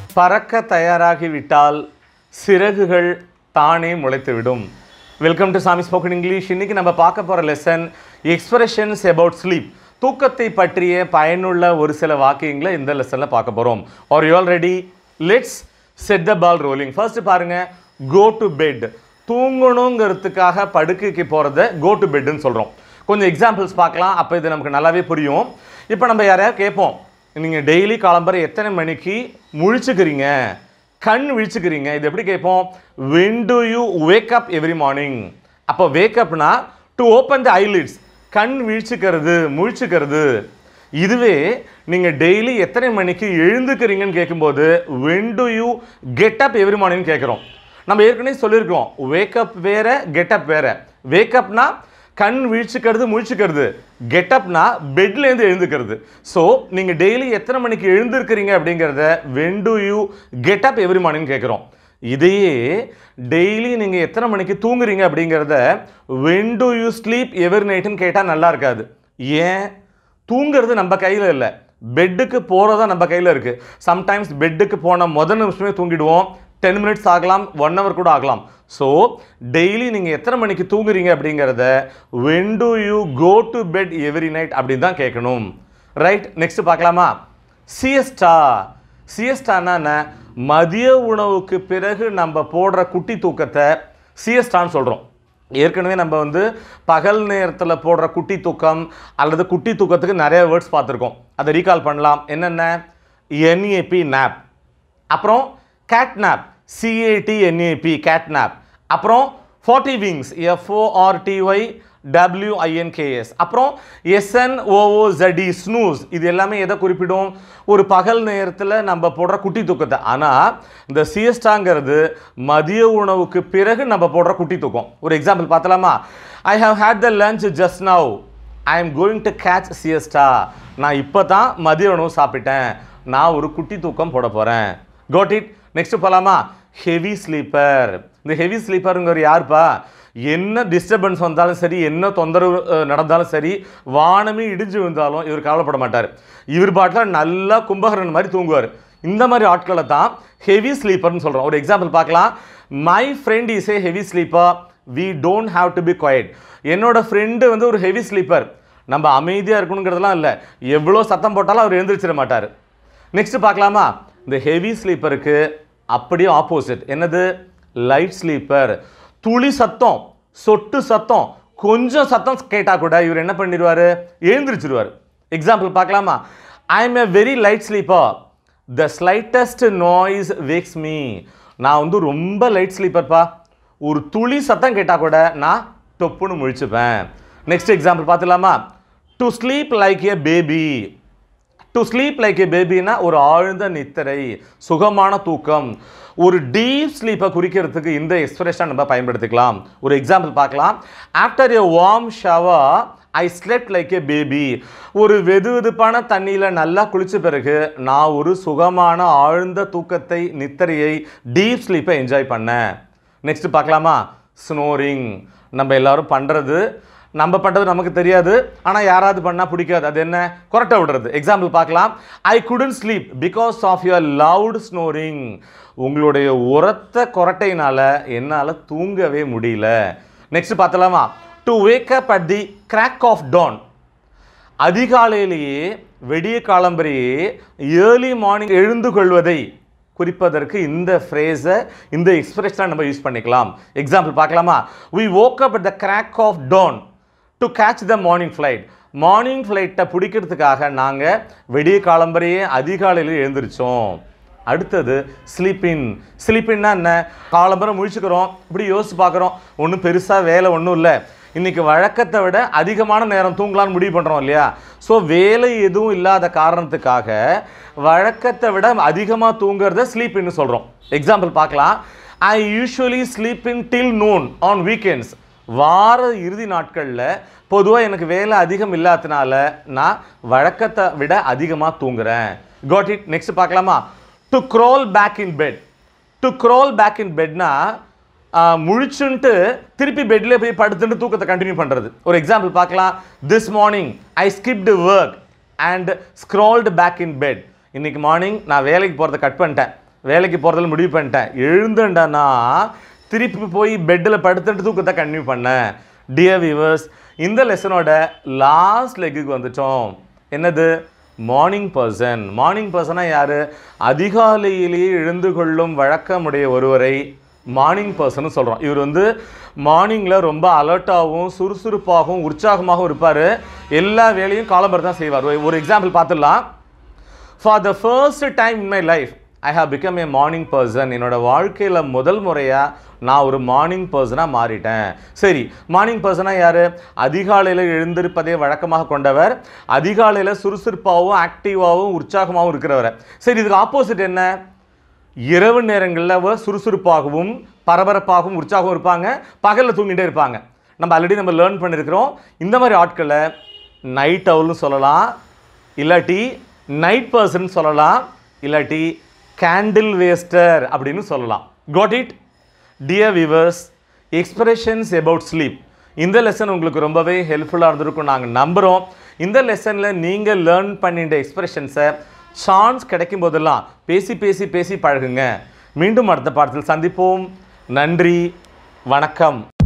பறக்க தயாராகிவிட்டால் சிறகுகள் தானே முளைத்துவிடும் welcome to Sami spoken English இன்னைக்கு நம்ம பார்க்க போகிற லெசன் எக்ஸ்பிரஷன்ஸ் அபவுட் ஸ்லீப் தூக்கத்தை பற்றிய பயனுள்ள ஒரு சில வாக்கியங்களை இந்த லெசனில் பார்க்க போகிறோம் are you all ready let's set the ball rolling first பாருங்க கோ டு பெட் தூங்கணுங்கிறதுக்காக படுக்கைக்கு போகிறத கோ டு பெட்னு சொல்கிறோம் கொஞ்சம் எக்ஸாம்பிள்ஸ் பார்க்கலாம் அப்போ இது நமக்கு நல்லாவே புரியும் இப்போ நம்ம யாரையா கேட்போம் நீங்கள் டெய்லி காலம்பரை எத்தனை மணிக்கு முழிச்சுக்கிறீங்க கண் விழிச்சுக்கிறீங்க இது எப்படி கேட்போம் when do you wake up every morning அப்போ வேக்கப்னா டு ஓப்பன் த ஐலிட்ஸ் கண் விழிச்சுக்கிறது முழிச்சுக்கிறது இதுவே நீங்கள் டெய்லி எத்தனை மணிக்கு எழுந்துக்கிறீங்கன்னு கேட்கும்போது when do you get up every morning கேட்குறோம் நம்ம ஏற்கனவே சொல்லியிருக்கோம் வேக்கப் வேற கெட்டப் வேற வேக்கப்னா கண் விழிச்சுக்கிறது முழிச்சுக்கிறது கெட்டப்னா பெட்லேருந்து எழுந்துக்கிறது ஸோ நீங்கள் டெய்லி எத்தனை மணிக்கு எழுந்திருக்கிறீங்க அப்படிங்கிறத when do you get up every morning கேட்குறோம் இதையே டெய்லி நீங்கள் எத்தனை மணிக்கு தூங்குறீங்க அப்படிங்கிறத when do you sleep every நைட்டுன்னு கேட்டால் நல்லா இருக்காது ஏன் தூங்குறது நம்ம கையில் இல்லை பெட்டுக்கு போகிறதா நம்ம கையில் இருக்குது சம்டைம்ஸ் பெட்டுக்கு போன முதல் நிமிஷமே தூங்கிடுவோம் டென் மினிட்ஸ் ஆகலாம் ஒன் ஹவர் கூட ஆகலாம் ஸோ டெய்லி நீங்கள் எத்தனை மணிக்கு தூங்குறீங்க அப்படிங்கிறத when do you go to bed every night அப்படின்னு தான் கேட்கணும் ரைட் நெக்ஸ்ட் பார்க்கலாமா சிஎஸ்டா சிஎஸ்டானா என்ன மதிய உணவுக்கு பிறகு நம்ம போடுற குட்டி தூக்கத்தை சிஎஸ்டான்னு சொல்கிறோம் ஏற்கனவே நம்ம வந்து பகல் நேரத்தில் போடுற குட்டி தூக்கம் அல்லது குட்டி தூக்கத்துக்கு நிறைய வேர்ட்ஸ் பார்த்துருக்கோம் அதை ரீகால் பண்ணலாம் என்னென்ன என்ஏபி நாப் அப்புறம் cat nap C A T N A P cat nap அப்புறம் ஃபார்ட்டி விங்ஸ் எஃப்ஓஆர்டிஒய் டபிள்யூஐஎன்கேஎஸ் அப்புறம் எஸ்என்ஓஓசடி ஸ்னூஸ் இது எல்லாமே எதை குறிப்பிடும் ஒரு பகல் நேரத்தில் நம்ம போடுற குட்டி தூக்கத்தை ஆனால் இந்த சிஎஸ்டாங்கிறது மதிய உணவுக்கு பிறகு நம்ம போடுற குட்டி தூக்கம் ஒரு எக்ஸாம்பிள் பார்த்தலாமா I have had the lunch just now I am going to catch siesta நான் இப்போ தான் மதிய உணவு சாப்பிட்டேன் நான் ஒரு குட்டி தூக்கம் போட போகிறேன் கோட் இட் நெக்ஸ்ட் போகலாமா ஹெவி ஸ்லீப்பர் இந்த ஹெவி ஸ்லீப்பருங்கிற யாருப்பா என்ன டிஸ்டர்பன்ஸ் வந்தாலும் சரி என்ன தொந்தரவு அஹ், நடந்தாலும் சரி வானமே இடிஞ்சு விழுந்தாலும் இவர் கவலைப்பட மாட்டார் இவர் பாட்டில் நல்லா கும்பகரன் மாதிரி தூங்குவார் இந்த மாதிரி ஆட்களை தான் ஹெவி ஸ்லீப்பர்னு சொல்கிறோம் ஒரு எக்ஸாம்பிள் பார்க்கலாம் my friend is a heavy sleeper we don't have to be quiet என்னோட ஃப்ரெண்டு வந்து ஒரு ஹெவி ஸ்லீப்பர் நம்ம அமைதியாக இருக்கணுங்கிறதெல்லாம் இல்லை எவ்வளோ சத்தம் போட்டாலும் அவர் எழுந்திரிச்சிட மாட்டார் நெக்ஸ்ட் பார்க்கலாமா இந்த ஹெவி ஸ்லீப்பருக்கு அப்படியே ஆப்போசிட் என்னது லைட் ஸ்லீப்பர் துளி சத்தம் சொட்டு சத்தம் கொஞ்சம் சத்தம் கேட்டால் கூட இவர் என்ன பண்ணிடுவார் எழுந்திரிச்சிடுவார் எக்ஸாம்பிள் பார்க்கலாமா I am a very light sleeper the slightest noise wakes me நான் வந்து ரொம்ப லைட் ஸ்லீப்பர்ப்பா ஒரு துளி சத்தம் கேட்டால் கூட நான் தொப்புன்னு முழிச்சுப்பேன் நெக்ஸ்ட் எக்ஸாம்பிள் பார்த்துலாமா to sleep like a baby to sleep like a பேபினா ஒரு ஆழ்ந்த நித்திரை சுகமான தூக்கம் ஒரு டீப் ஸ்லீப்பை குறிக்கிறதுக்கு இந்த எக்ஸ்பிரஷன் நம்ம பயன்படுத்திக்கலாம் ஒரு எக்ஸாம்பிள் பார்க்கலாம் after a warm shower I slept like a baby ஒரு வெது வெதுப்பான தண்ணியில் நல்லா குளிச்ச பிறகு நான் ஒரு சுகமான ஆழ்ந்த தூக்கத்தை நித்திரையை டீப் ஸ்லீப்பை என்ஜாய் பண்ணேன் நெக்ஸ்ட் பார்க்கலாமா ஸ்னோரிங் நம்ம எல்லாரும் பண்ணுறது நம்ம பண்ணுறது நமக்கு தெரியாது ஆனால் யாராவது பண்ணால் பிடிக்காது அது என்ன கொரட்டை விடுறது எக்ஸாம்பிள் பார்க்கலாம் I couldn't sleep because of your loud snoring உங்களுடைய உரத்த கொரட்டையினால் என்னால் தூங்கவே முடியல நெக்ஸ்ட் பார்த்தலாமா to wake up at the crack of dawn அதிகாலையிலேயே வெடிய காலம்பரையே ஏர்லி மார்னிங் எழுந்து கொள்வதை குறிப்பதற்கு இந்த ஃப்ரேஸை இந்த எக்ஸ்பிரஷனை நம்ம யூஸ் பண்ணிக்கலாம் எக்ஸாம்பிள் பார்க்கலாமா we woke up at the crack of dawn to catch the morning flight morning ஃப்ளைட்டை பிடிக்கிறதுக்காக நாங்கள் வெடிய காலம்பரையே அதிகாலையில் எழுந்திரிச்சோம் அடுத்தது ஸ்லீப்பின் ஸ்லீப்பின்னா என்ன காலம்பரம் முழிச்சுக்கிறோம் இப்படி யோசிச்சு பார்க்குறோம் ஒன்றும் பெருசாக வேலை ஒன்றும் இல்லை இன்னைக்கு வழக்கத்தை விட அதிகமான நேரம் தூங்கலாம்னு முடிவு பண்ணுறோம் இல்லையா ஸோ வேலை எதுவும் இல்லாத காரணத்துக்காக வழக்கத்தை விட அதிகமாக தூங்குறத ஸ்லீப்பின்னு சொல்கிறோம் எக்ஸாம்பிள் பார்க்கலாம் I usually sleep in till noon on weekends வார இறுதி நாட்களில் பொதுவாக எனக்கு வேலை அதிகம் இல்லாதனால நான் வழக்கத்தை விட அதிகமாக தூங்குறேன் காட் இட் நெக்ஸ்ட் பார்க்கலாமா to crawl back in bed to crawl back in பெட்னா முழிச்சுன்ட்டு திருப்பி பெட்ல போய் படுத்துட்டு தூக்கத்தை கண்டினியூ பண்ணுறது ஒரு எக்ஸாம்பிள் பார்க்கலாம் this morning I skipped work and crawled back in bed இன்னைக்கு மார்னிங் நான் வேலைக்கு போகிறத கட் பண்ணிட்டேன் வேலைக்கு போகிறதில் முடிவு பண்ணிட்டேன் எழுந்துண்டேன்னா திருப்பி போய் பெட்டில் படுத்துட்டு தூக்கத்தை கன்டினியூ பண்ணேன் டியர் விவர்ஸ் இந்த லெசனோட லாஸ்ட் லெக்குக்கு வந்துட்டோம் என்னது மார்னிங் பர்சன் மார்னிங் பர்சனாக யார் அதிகாலையிலேயே எழுந்து கொள்ளும் வழக்கமுடைய ஒருவரை மார்னிங் பர்சன் சொல்கிறோம் இவர் வந்து மார்னிங்கில் ரொம்ப அலர்ட்டாகவும் சுறுசுறுப்பாகவும் உற்சாகமாகவும் இருப்பார் எல்லா வேலையும் காலம்பர் தான் செய்வார் ஒரு- ஒரு எக்ஸாம்பிள் பார்த்துடலாம் for the first time in my life I have become a morning person என்னோட வாழ்க்கையில் முதல் முறையாக நான் ஒரு மார்னிங் பர்சனாக மாறிட்டேன் சரி மார்னிங் பர்சனாக யார் அதிகாலையில் எழுந்திருப்பதே வழக்கமாக கொண்டவர் அதிகாலையில் சுறுசுறுப்பாகவும் ஆக்டிவாகவும் உற்சாகமாகவும் இருக்கிறவர் சரி இதுக்கு ஆப்போசிட் என்ன இரவு நேரங்களில் அவ சுறுசுறுப்பாகவும் பரபரப்பாகவும் உற்சாகம் இருப்பாங்க பகலில் தூங்கிட்டே இருப்பாங்க நம்ம ஆல்ரெடி நம்ம லேர்ன் பண்ணியிருக்கிறோம் இந்த மாதிரி ஆட்களை நைட் அவுல்னு சொல்லலாம் இல்லாட்டி நைட் பர்சன் சொல்லலாம் இல்லாட்டி கேண்டில் வேஸ்டர் அப்படின்னு சொல்லலாம் got it dear viewers expressions about sleep இந்த லெசன் உங்களுக்கு ரொம்பவே ஹெல்ப்ஃபுல்லாக இருந்திருக்கும் நாங்கள் நம்புகிறோம் இந்த லெசனில் நீங்கள் லேர்ன் பண்ணிட்ட எக்ஸ்பிரஷன்ஸை சான்ஸ் கிடைக்கும் போதெல்லாம் பேசி பேசி பேசி பழகுங்க மீண்டும் அடுத்த பாடத்தில் சந்திப்போம் நன்றி வணக்கம்